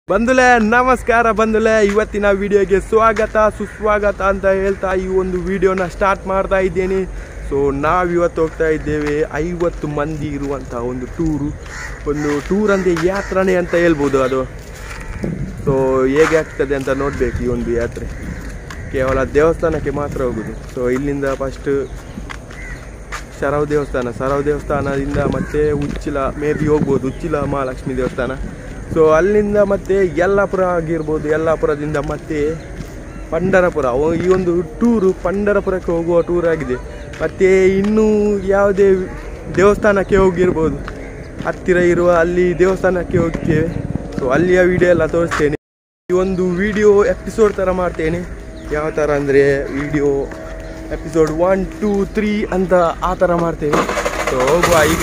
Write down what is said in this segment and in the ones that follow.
ಬಂಧುಲೆ ನಮಸ್ಕಾರ ಬಂಧುಲೆ ಇವತ್ತಿನ ವಿಡಿಯೋಗೆ ಸ್ವಾಗತ ಸುಸ್ವಾಗತ ಅಂತ ಹೇಳ್ತಾ ಈ ಒಂದು ವಿಡಿಯೋನ ಸ್ಟಾರ್ಟ್ ಮಾಡ್ತಾ ಇದ್ದೇನೆ ಸೊ ನಾವಿವತ್ತು ಹೋಗ್ತಾ ಇದ್ದೇವೆ ಐವತ್ತು ಮಂದಿ ಇರುವಂಥ ಒಂದು ಟೂರು ಒಂದು ಟೂರ್ ಅಂದರೆ ಯಾತ್ರಾನೇ ಅಂತ ಹೇಳ್ಬೋದು ಅದು ಸೊ ಹೇಗೆ ಆಗ್ತದೆ ಅಂತ ನೋಡಬೇಕು ಈ ಒಂದು ಯಾತ್ರೆ ಕೇವಲ ದೇವಸ್ಥಾನಕ್ಕೆ ಮಾತ್ರ ಹೋಗುದು ಸೊ ಇಲ್ಲಿಂದ ಫಸ್ಟ್ ಶರವ್ ದೇವಸ್ಥಾನ ಸರವ್ ದೇವಸ್ಥಾನದಿಂದ ಮತ್ತೆ ಉಚ್ಚಿಲ ಮೇಬಿ ಹೋಗ್ಬೋದು ಉಚ್ಚಿಲ ಮಹಾಲಕ್ಷ್ಮಿ ದೇವಸ್ಥಾನ ಸೊ ಅಲ್ಲಿಂದ ಮತ್ತೆ ಯಲ್ಲಾಪುರ ಆಗಿರ್ಬೋದು ಯಲ್ಲಾಪುರದಿಂದ ಮತ್ತೆ ಪಂಡರಪುರ ಓ- ಈ ಒಂದು ಟೂರು ಪಂಡರಪುರಕ್ಕೆ ಹೋಗುವ ಟೂರ್ ಆಗಿದೆ ಮತ್ತೆ ಇನ್ನೂ ಯಾವುದೇ ದೇವಸ್ಥಾನಕ್ಕೆ ಹೋಗಿರ್ಬೋದು ಹತ್ತಿರ ಇರುವ ಅಲ್ಲಿ ದೇವಸ್ಥಾನಕ್ಕೆ ಹೋಗ್ತೇವೆ ಸೊ ಅಲ್ಲಿಯ ವಿಡಿಯೋ ಎಲ್ಲ ತೋರಿಸ್ತೇನೆ ಈ ಒಂದು ವಿಡಿಯೋ ಎಪಿಸೋಡ್ ಥರ ಮಾಡ್ತೇನೆ ಯಾವ ಥರ ಅಂದರೆ video episode one two three ಅಂತ ಆ ಥರ ಮಾಡ್ತೇವೆ ಸೊ ಹೋಗುವ ಈಗ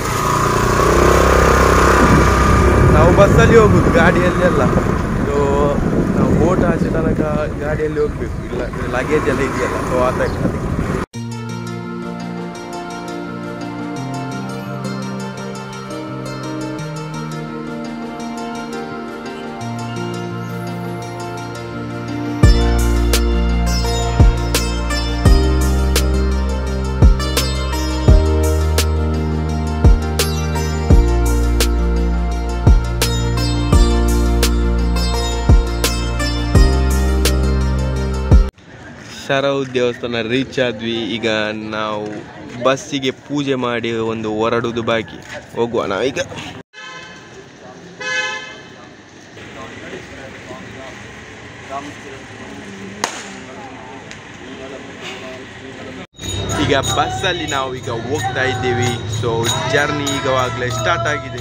ನಾವು ಬಸ್ಸಲ್ಲಿ ಹೋಗುದು ಗಾಡಿಯಲ್ಲಿ ಅಲ್ಲ ಸೊ ನಾವು ಬೋಟ್ ಆಚೆ ತನಕ ಗಾಡಿಯಲ್ಲಿ ಹೋಗ್ಬೇಕು ಇಲ್ಲ ಲಗೇಜ್ ಎಲ್ಲ ಇದೆಯಲ್ಲ ಸೊ ಆ ಟೈಪ್ ಅದಕ್ಕೆ ಶರವ್ ದೇವಸ್ಥಾನ ರೀಚ್ ಆದ್ವಿ ಈಗ ನಾವು ಬಸ್ಸಿಗೆ ಪೂಜೆ ಮಾಡಿ ಒಂದು ಹೊರಡುದು ಬಾಕಿ ಹೋಗುವ ನಾವೀಗ ಈಗ ಬಸ್ಸಲ್ಲಿ ನಾವು ಈಗ ಹೋಗ್ತಾ ಇದ್ದೇವೆ ಸೊ ಜರ್ನಿ ಈಗವಾಗಲೇ ಸ್ಟಾರ್ಟ್ ಆಗಿದೆ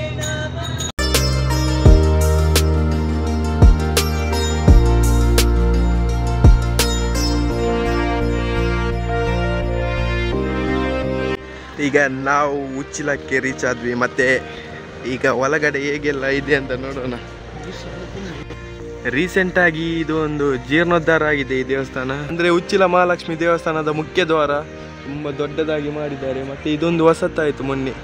ಈಗ ನಾವು ಉಚ್ಚಿಲಕ್ಕೆ ರೀಚ್ ಆದ್ವಿ ಮತ್ತೆ ಈಗ ಒಳಗಡೆ ಹೇಗೆಲ್ಲ ಇದೆ ಅಂತ ನೋಡೋಣ ರೀಸೆಂಟ್ ಆಗಿ ಇದು ಒಂದು ಜೀರ್ಣೋದ್ಧಾರ ಆಗಿದೆ ಈ ದೇವಸ್ಥಾನ ಅಂದ್ರೆ ಉಚ್ಚಿಲ ಮಹಾಲಕ್ಷ್ಮಿ ದೇವಸ್ಥಾನದ ಮುಖ್ಯ ದ್ವಾರ ತುಂಬಾ ದೊಡ್ಡದಾಗಿ ಮಾಡಿದ್ದಾರೆ ಮತ್ತೆ ಇದೊಂದು ಹೊಸತಾಯಿತು ಮೊನ್ನೆ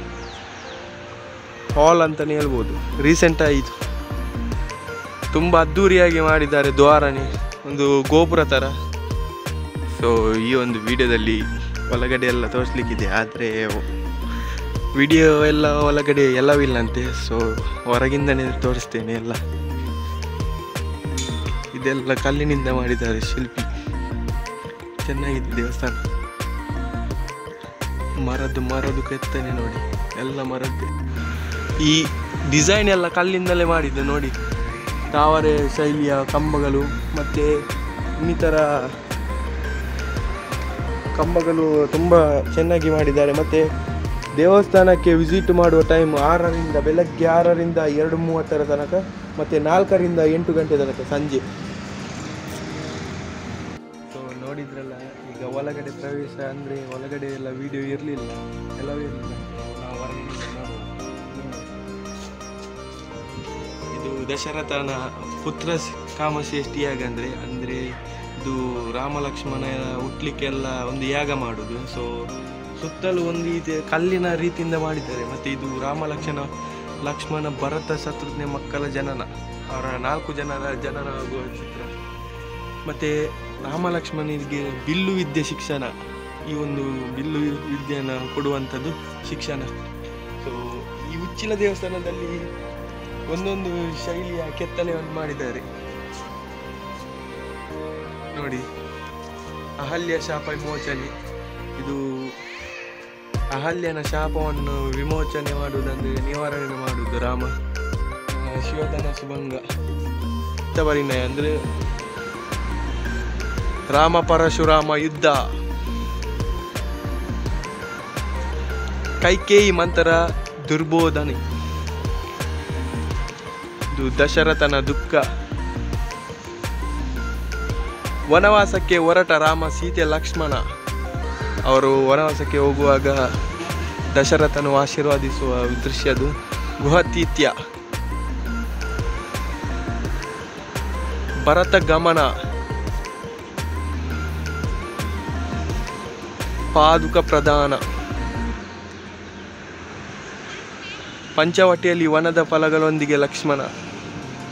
ಹಾಲ್ ಅಂತಾನೆ ಹೇಳ್ಬೋದು ರೀಸೆಂಟ್ ಆಯಿತು ತುಂಬಾ ಅದ್ಧೂರಿಯಾಗಿ ಮಾಡಿದ್ದಾರೆ ದ್ವಾರನೇ ಒಂದು ಗೋಪುರ ಥರ ಸೊ ಈ ಒಂದು ವಿಡಿಯೋದಲ್ಲಿ ಒಳಗಡೆ ಎಲ್ಲ ತೋರಿಸ್ಲಿಕ್ಕಿದೆ ಆದರೆ ವಿಡಿಯೋ ಎಲ್ಲ ಒಳಗಡೆ ಎಲ್ಲವಿಲ್ಲಂತೆ ಸೊ ಹೊರಗಿಂದನೇ ತೋರಿಸ್ತೇನೆ ಎಲ್ಲ ಇದೆಲ್ಲ ಕಲ್ಲಿನಿಂದ ಮಾಡಿದ್ದಾರೆ ಶಿಲ್ಪಿ ಚೆನ್ನಾಗಿದೆ ದೇವಸ್ಥಾನ ಮರದ್ದು ಮರದ್ದು ಕೆತ್ತನೆ ನೋಡಿ ಎಲ್ಲ ಮರದ್ದು ಈ ಡಿಸೈನ್ ಎಲ್ಲ ಕಲ್ಲಿಂದಲೇ ಮಾಡಿದ್ದು ನೋಡಿ ತಾವರೆ ಶೈಲಿಯ ಕಂಬಗಳು ಮತ್ತು ಇನ್ನಿತರ ಕಂಬಗಳು ತುಂಬ ಚೆನ್ನಾಗಿ ಮಾಡಿದ್ದಾರೆ ಮತ್ತು ದೇವಸ್ಥಾನಕ್ಕೆ ವಿಸಿಟ್ ಮಾಡುವ ಟೈಮ್ ಆರರಿಂದ ಬೆಳಗ್ಗೆ ಆರರಿಂದ ಎರಡು ಮೂವತ್ತರ ತನಕ ಮತ್ತು ನಾಲ್ಕರಿಂದ ಎಂಟು ಗಂಟೆ ತನಕ ಸಂಜೆ ಸೊ ನೋಡಿದ್ರಲ್ಲ ಈಗ ಒಳಗಡೆ ಪ್ರವೇಶ ಅಂದರೆ ಒಳಗಡೆ ಎಲ್ಲ ವಿಡಿಯೋ ಇರಲಿಲ್ಲ ಎಲ್ಲವೂ ಇರಲಿಲ್ಲ ನಾವು ಹೊರಗಿನಿಂದ ನೋಡುವ. ಇದು ದಶರಥನ ಪುತ್ರ ಕಾಮಶ್ರೇಷ್ಠಿ ಯಾಗ ಅಂದರೆ ಅಂದರೆ ಇದು ರಾಮ ಲಕ್ಷ್ಮಣ ಹುಟ್ಲಿಕ್ಕೆಲ್ಲ ಒಂದು ಯಾಗ ಮಾಡುದು ಸೊ ಸುತ್ತಲೂ ಒಂದು ಇದೆ ಕಲ್ಲಿನ ರೀತಿಯಿಂದ ಮಾಡಿದ್ದಾರೆ ಮತ್ತು ಇದು ರಾಮ ಲಕ್ಷ್ಮಣ ಲಕ್ಷ್ಮಣ ಭರತ ಶತ್ರುಘ್ನ ಮಕ್ಕಳ ಜನನ ಅವರ ನಾಲ್ಕು ಜನರ ಜನನ ಆಗುವ ಚಿತ್ರ ಮತ್ತು ರಾಮ ಲಕ್ಷ್ಮಣನಿಗೆ ಬಿಲ್ಲು ವಿದ್ಯೆ ಶಿಕ್ಷಣ ಈ ಒಂದು ಬಿಲ್ಲು ವಿದ್ಯೆಯನ್ನು ಕೊಡುವಂಥದ್ದು ಶಿಕ್ಷಣ ಸೊ ಈ ಉಚ್ಚಿಲ ದೇವಸ್ಥಾನದಲ್ಲಿ ಒಂದೊಂದು ಶೈಲಿಯ ಕೆತ್ತನೆಯನ್ನು ಮಾಡಿದ್ದಾರೆ ನೋಡಿ ಅಹಲ್ಯ ಶಾಪ ವಿಮೋಚನೆ ಇದು ಅಹಲ್ಯನ ಶಾಪವನ್ನು ವಿಮೋಚನೆ ಮಾಡುವುದಂದ್ರೆ ನಿವಾರಣೆ ಮಾಡುವುದು ರಾಮ ಆ, ಶಿವಧನ ಸುಭಂಗ ಪರಿಣಯ ಅಂದ್ರೆ ರಾಮ ಪರಶುರಾಮ ಯುದ್ಧ ಕೈಕೇಯಿ ಮಂತರ ದುರ್ಬೋಧನೆ ಇದು ದಶರಥನ ದುಃಖ ವನವಾಸಕ್ಕೆ ಹೊರಟ ರಾಮ ಸೀತೆ ಲಕ್ಷ್ಮಣ ಅವರು ವನವಾಸಕ್ಕೆ ಹೋಗುವಾಗ ದಶರಥನು ಆಶೀರ್ವಾದಿಸುವ ದೃಶ್ಯದು ಗುಹತೀತ್ಯ ಭರತ ಗಮನ ಪಾದುಕ ಪ್ರದಾನ ಪಂಚವಟಿಯಲ್ಲಿ ವನದ ಫಲಗಳೊಂದಿಗೆ ಲಕ್ಷ್ಮಣ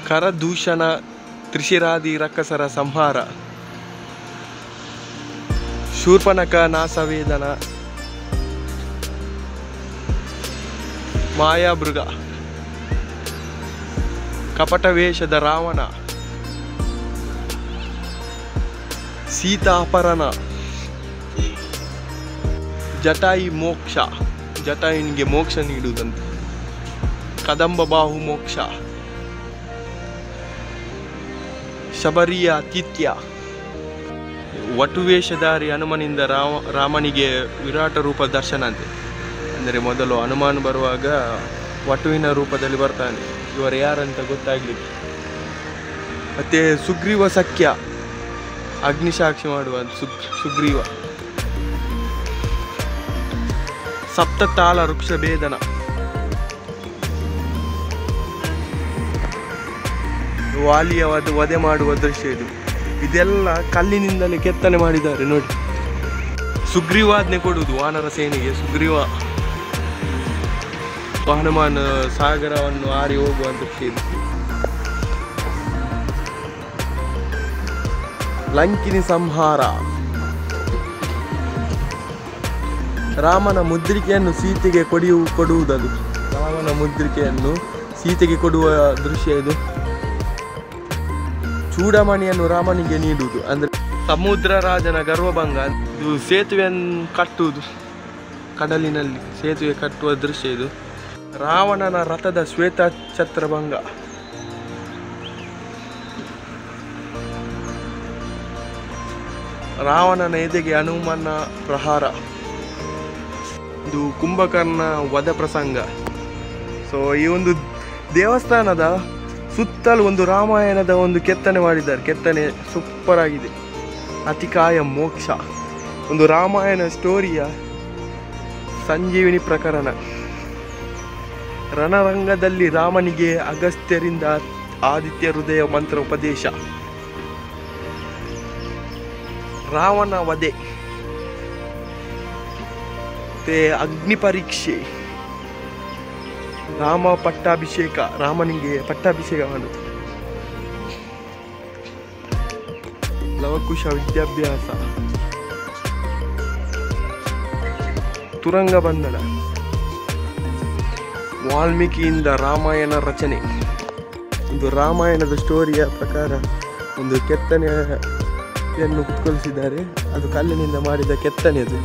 ಕರದೂಷಣ ತ್ರಿಶಿರಾದಿ ರಕ್ಕಸರ ಸಂಹಾರ ಶೂರ್ಪನಕ ನಾಸವೇದನ ಮಾಯಾಮೃಗ ಕಪಟ ವೇಷದ ರಾವಣ ಸೀತಾಪರಣ ಜಟಾಯಿ ಮೋಕ್ಷ ಜಟಾಯುನಿಗೆ ಮೋಕ್ಷ ನೀಡುವುದಂತೆ ಕದಂಬ ಬಾಹು ಮೋಕ್ಷ ಶಬರಿಯ ತಿಥ್ಯ ವಟುವೇಷಧಾರಿ ಹನುಮನಿಂದ ರಾಮ ರಾಮನಿಗೆ ವಿರಾಟ ರೂಪ ದರ್ಶನ ಅಂತೆ ಅಂದರೆ ಮೊದಲು ಹನುಮಾನ್ ಬರುವಾಗ ವಟುವಿನ ರೂಪದಲ್ಲಿ ಬರ್ತಾನೆ ಇವರು ಯಾರಂತ ಗೊತ್ತಾಗ್ಲಿಕ್ಕೆ ಮತ್ತೆ ಸುಗ್ರೀವ ಸಖ್ಯ ಅಗ್ನಿಸಾಕ್ಷಿ ಮಾಡುವ ಸುಗ್ ಸುಗ್ರೀವ ಸಪ್ತತಾಳ ವೃಕ್ಷ ಭೇದನ ವಾಲಿಯ ವಧೆ ವಧೆ ಮಾಡುವ ದೃಶ್ಯ ಇದು ಇದೆಲ್ಲ ಕಲ್ಲಿನಿಂದಲೇ ಕೆತ್ತನೆ ಮಾಡಿದ್ದಾರೆ ನೋಡಿ ಸುಗ್ರೀವಾಜ್ಞೆ ಕೊಡುವುದು ವಾನರ ಸೇನೆಗೆ ಸುಗ್ರೀವ ಹನುಮಾನ್ ಸಾಗರವನ್ನು ಹಾರಿ ಹೋಗುವ ದೃಶ್ಯ ಇದು ಲಂಕಿನಿ ಸಂಹಾರ ರಾಮನ ಮುದ್ರಿಕೆಯನ್ನು ಸೀತೆಗೆ ಕೊಡಿಯು ಕೊಡುವುದದು ರಾಮನ ಮುದ್ರಿಕೆಯನ್ನು ಸೀತೆಗೆ ಕೊಡುವ ದೃಶ್ಯ ಇದು ಚೂಡಮಣಿಯನ್ನು ರಾಮನಿಗೆ ನೀಡುವುದು ಅಂದ್ರೆ ಸಮುದ್ರ ರಾಜನ ಗರ್ವಭಂಗ ಇದು ಸೇತುವೆಯನ್ನು ಕಟ್ಟುವುದು ಕಡಲಿನಲ್ಲಿ ಸೇತುವೆ ಕಟ್ಟುವ ದೃಶ್ಯ ಇದು ರಾವಣನ ರಥದ ಶ್ವೇತ ಛತ್ರಭಂಗ ರಾವಣನ ಎದೆಗೆ ಹನುಮನ ಪ್ರಹಾರ ಇದು ಕುಂಭಕರ್ಣ ವಧ ಪ್ರಸಂಗ ಸೊ ಈ ಒಂದು ದೇವಸ್ಥಾನದ ಸುತ್ತಲೂ ಒಂದು ರಾಮಾಯಣದ ಒಂದು ಕೆತ್ತನೆ ಮಾಡಿದ್ದಾರೆ ಕೆತ್ತನೆ ಸೂಪರ್ ಆಗಿದೆ ಅತಿಕಾಯ ಮೋಕ್ಷ ಒಂದು ರಾಮಾಯಣ ಸ್ಟೋರಿಯ ಸಂಜೀವಿನಿ ಪ್ರಕರಣ ರಣರಂಗದಲ್ಲಿ ರಾಮನಿಗೆ ಅಗಸ್ತ್ಯರಿಂದ ಆದಿತ್ಯ ಹೃದಯ ಮಂತ್ರ ಉಪದೇಶ ರಾವಣ ವಧೆ ಮತ್ತೆ ಅಗ್ನಿ ಪರೀಕ್ಷೆ ರಾಮ ಪಟ್ಟಾಭಿಷೇಕ ರಾಮನಿಗೆ ಪಟ್ಟಾಭಿಷೇಕ ಮಾಡುದು ಲವಕುಶ ವಿದ್ಯಾಭ್ಯಾಸ ತುರಂಗ ಬಂಧನ ವಾಲ್ಮೀಕಿಯಿಂದ ರಾಮಾಯಣ ರಚನೆ ಒಂದು ರಾಮಾಯಣದ ಸ್ಟೋರಿಯ ಪ್ರಕಾರ ಒಂದು ಕೆತ್ತನೆಯನ್ನು ಕುತ್ಕೊಳಿಸಿದ್ದಾರೆ ಅದು ಕಲ್ಲಿನಿಂದ ಮಾಡಿದ ಕೆತ್ತನೆ ಅದು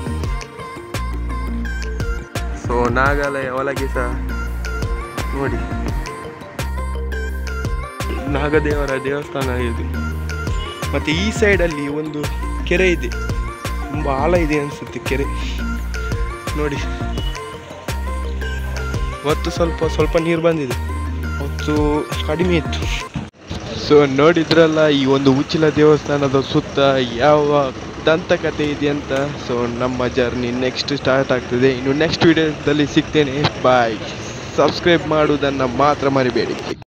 ಸೊ ನಾಗಾಲಯ ಒಳಗೆ ಸಹ ನೋಡಿ ನಾಗದೇವರ ದೇವಸ್ಥಾನ ಇದು ಮತ್ತೆ ಈ ಸೈಡಲ್ಲಿ ಒಂದು ಕೆರೆ ಇದೆ ತುಂಬ ಆಳ ಇದೆ ಅನಿಸುತ್ತೆ ಕೆರೆ ನೋಡಿ ಹೊತ್ತು ಸ್ವಲ್ಪ ಸ್ವಲ್ಪ ನೀರು ಬಂದಿದೆ ಹೊತ್ತು ಕಡಿಮೆ ಇತ್ತು ಸೊ ನೋಡಿದ್ರಲ್ಲ ಈ ಒಂದು ಉಚ್ಚಿಲ ದೇವಸ್ಥಾನದ ಸುತ್ತ ಯಾವ ದಂತಕಥೆ ಇದೆ ಅಂತ ಸೊ ನಮ್ಮ ಜರ್ನಿ ನೆಕ್ಸ್ಟ್ ಸ್ಟಾರ್ಟ್ ಆಗ್ತದೆ ಇನ್ನು ನೆಕ್ಸ್ಟ್ ವಿಡಿಯೋದಲ್ಲಿ ಸಿಗ್ತೇನೆ ಬಾಯ್ ಸಬ್ಸ್ಕ್ರೈಬ್ ಮಾಡುವುದನ್ನು ಮಾತ್ರ ಮರಿಬೇಡಿ